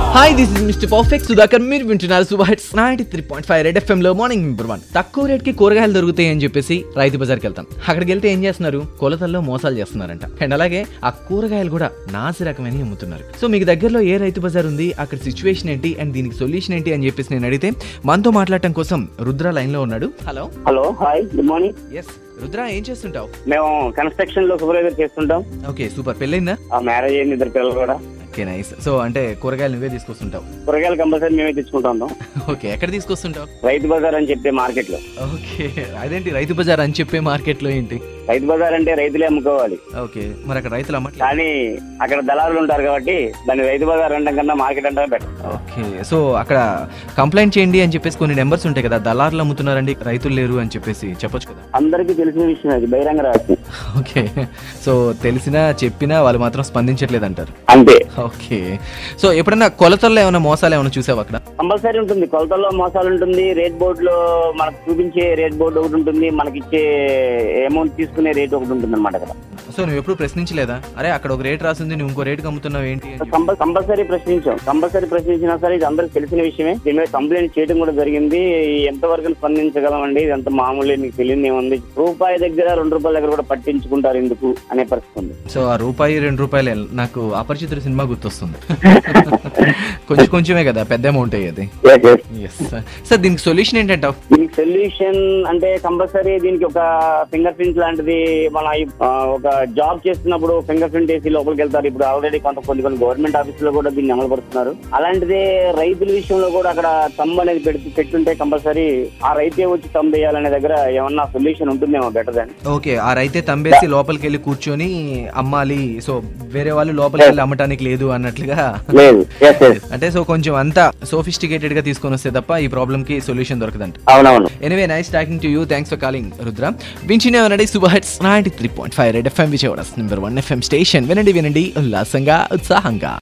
Hi this is mister perfect Sudhakar మీరు వింటున్నారు సుబహెట్స్ ninety three point five red FM లో మార్నింగ్ నెంబర్ వన్ తక్కువ రేట్ కి కూరగాయలు దొరుకుతాయి అని చెప్పేసి రైతు బజార్కి వెళ్తాం అక్కడికి వెళ్తే ఏం చేస్తున్నారు కొలతల్లో మోసాలు చేస్తున్నారంట అండ్ అలాగే ఆ కూరగాయలు కూడా నాసి రకమైన అమ్ముతున్నారు సో మీకు దగ్గరలో ఏ రైతు బజార్ ఉంది అక్కడ సిచ్యువేషన్ ఏంటి అండ్ దీనికి సొల్యూషన్ ఏంటి అని చెప్పేసి నేను అడిగితే మనతో మాట్లాడటం కోసం రుద్ర లైన్ లో ఉన్నాడు hello hello hi good morning yes Rudra ఏం చేస్తుంటావు మేము కన్స్ట్రక్షన్ లో సూపర్వైజర్ చేస్తుంటాం ఓకే సూపర్ పెళ్ళైందా ఆ మ్యారేజ్ అయింది ఇద్దరు పిల్లలు కూడా ఓకే నైస్ సో అంటే కూరగాయలు నువ్వే తీసుకొస్తుంటావు కూరగాయలు కంపల్సరీ మేమే తెచ్చుకుంటాం ఓకే ఎక్కడ తీసుకొస్తుంటావు రైతు బజార్ అని చెప్పే మార్కెట్ లో ఓకే అదేంటి రైతు బజార్ అని చెప్పే మార్కెట్లో ఏంటి రైతు బజార్ అంటే రైతులే అమ్ముకోవాలి ఓకే మరి అక్కడ రైతులు అమ్మట్లేదు కానీ అక్కడ దళారులు ఉంటారు కాబట్టి దాన్ని రైతు బజార్ అనడం కన్నా మార్కెట్ అంటే బెటర్ ఓకే సో అక్కడ కంప్లైంట్ చేయండి అని చెప్పేసి కొన్ని నెంబర్స్ ఉంటాయి కదా దళారులు అమ్ముతున్నారండి రైతులు లేరు అని చెప్పేసి చెప్పొచ్చు కదా అందరికీ తెలిసిన విషయం అది బహిరంగ రహస్యం ఓకే సో తెలిసినా చెప్పినా వాళ్ళు మాత్రం స్పందించట్లేదు అంటారు అంతే ఓకే సో ఎప్పుడైనా కొలతల్లో ఏమైనా మోసాలు ఏమైనా చూసావు అక్కడ కంపల్సరీ ఉంటుంది కొలతల్లో మోసాలు ఉంటుంది రేట్ బోర్డు లో మనకు చూపించే రేట్ బోర్డు ఒకటి ఉంటుంది మనకి ఇచ్చే అమౌంట్ తీసుకునే రేట్ ఒకటి ఉంటుంది అనమాట అక్కడ సో నువ్వు ఎప్పుడు ప్రశ్నించలేదా అరే అక్కడ ఒక రేట్ రాసింది నువ్వు ఇంకో రేట్ అమ్ముతున్నావు ఏంటి అని చెప్పి. కంపల్- కంపల్సరీ ప్రశ్నించాం కంపల్సరీ ప్రశ్నించినా సరే ఇది అందరికి తెలిసిన విషయమే దీని మీద కంప్లైంట్ చేయడం కూడా జరిగింది ఎంతవరకు స్పందించగలమండి ఇదంతా మామూలే మీకు తెలియదు ఏముంది రూపాయి దగ్గర రెండు రూపాయల దగ్గర కూడా పట్టించుకుంటారు ఎందుకు అనే పరిస్థితి ఉంది సో ఆ రూపాయి రెండు రూపాయలే నాకు అపరిచితుడు సినిమా గుర్తొస్తుంది కొంచెం కొంచెమే కదా పెద్ద అమౌంట్ అయ్యేది ఎస్ సార్ దీనికి సొల్యూషన్ ఏంటంటావు దీనికి సొల్యూషన్ అంటే కంపల్సరీ దీనికి ఒక ఫింగర్ ప్రింట్ లాంటిది మన ఆ, ఒక జాబ్ చేస్తున్నప్పుడు ఫింగర్ ప్రింట్ వేసి లోపలికి వెళ్తారు ఇప్పుడు ఆల్రెడీ కొంత కొన్ని కొన్ని గవర్నమెంట్ ఆఫీస్ లో కూడా దీన్ని అమలు పడుతున్నారు అలాంటిదే రైతుల విషయంలో కూడా అక్కడ తమ్ము అనేది పెట్టి పెట్టుంటే కంపల్సరీ ఆ రైతే వచ్చి తమ్ము వేయాలనే దగ్గర ఏమన్నా సొల్యూషన్ ఉంటుందేమో బెటర్ దాన్ ఓకే ఆ రైతే తంబేసి లోపలికి వెళ్ళి కూర్చొని అమ్మాలి సో వేరే వాళ్ళు లోపలికి వెళ్ళి అమ్మటానికి లేదు అన్నట్లుగా లేదు అంటే సో కొంచెం అంతా సోఫిస్టికేటెడ్ గా తీసుకొని వస్తే తప్ప ఈ ప్రాబ్లమ్ కి సొల్యూషన్ దొరకదంట అవునవును anyway nice talking to you thanks for calling Rudra వించినే వినండి super hits ninety three point five red FM Vijayawada number one FM station వినండి వినండి ఉల్లాసంగా ఉత్సాహంగా